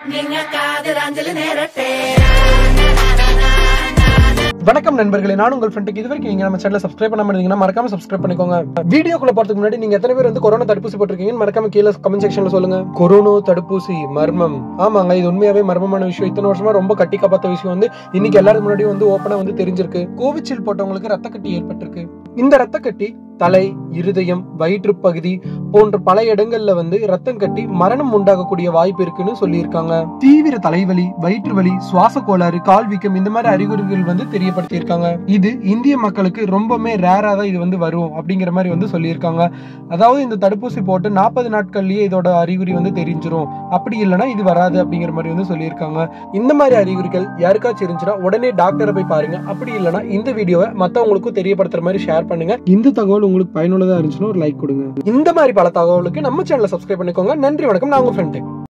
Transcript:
നിങ്ങൾക്ക് അഞ്ജലി നേരട്ടെ வணக்கம் நண்பர்களே நான் உங்கள் ஃப்ரெண்டுக்கு இது வரைக்கும் நீங்க நம்ம சேனலை சப்ஸ்கிரைப் பண்ணாம இருந்தீங்கன்னா மறக்காம சப்ஸ்கிரைப் பண்ணிக்கோங்க வீடியோக்குள்ள போறதுக்கு முன்னாடி நீங்க எத்தனை பேர் வந்து கொரோனா தடுப்பூசி போட்டிருக்கீங்கன்னு மறக்காம கீழே கமெண்ட் செக்ஷன்ல சொல்லுங்க கொரோனா தடுப்பூசி மர்மம் ஆமாங்க இது உண்மையாவே மர்மமான விஷயம் இத்தனை வருஷமா ரொம்ப கட்டி காப்பாத்த விஷயம் வந்து இன்னைக்கு எல்லாரும் முன்னாடியும் வந்து ஓப்பனா வந்து தெரிஞ்சிருக்கு கோவிச்சில் போட்டவங்களுக்கு ரத்த கட்டி ஏற்பட்டிருக்கு இந்த ரத்த கட்டி தலை இருதயம் வயிற்று பகுதி போன்ற பல இடங்கள்ல வந்து ரத்தம் கட்டி மரணம் உண்டாகக்கூடிய வாய்ப்பு இருக்குன்னு சொல்லியிருக்காங்க தீவிர தலைவலி வயிற்று வலி சுவாச கோளாறு கால் வீக்கம் இந்த மாதிரி அறிகுறிகள் வந்து தெரியப்படுத்தியிருக்காங்க இது இந்திய மக்களுக்கு ரொம்பவுமே ரேரா தான் இது வந்து வரும் அப்படிங்கிற மாதிரி வந்து சொல்லியிருக்காங்க அதாவது இந்த தடுப்பூசி போட்டு நாற்பது நாட்கள்லயே இதோட அறிகுறி வந்து தெரிஞ்சிரும் அப்படி இல்லைன்னா இது வராது அப்படிங்கிற மாதிரி வந்து சொல்லியிருக்காங்க இந்த மாதிரி அறிகுறிகள் யாருக்காச்சும் இருந்துச்சுன்னா உடனே டாக்டரை போய் பாருங்க அப்படி இல்லைன்னா இந்த வீடியோவை மத்தவங்களுக்கும் தெரியப்படுத்துற மாதிரி ஷேர் பண்ணுங்க இந்த தகவல் உங்களுக்கு பயனுள்ளதா இருந்துச்சுன்னா ஒரு லைக் கொடுங்க இந்த மாதிரி பல தகவலுக்கு நம்ம சேனலை சப்ஸ்கிரைப் பண்ணிக்கோங்க நன்றி வணக்கம் நான் உங்க ஃப்ரெண்டு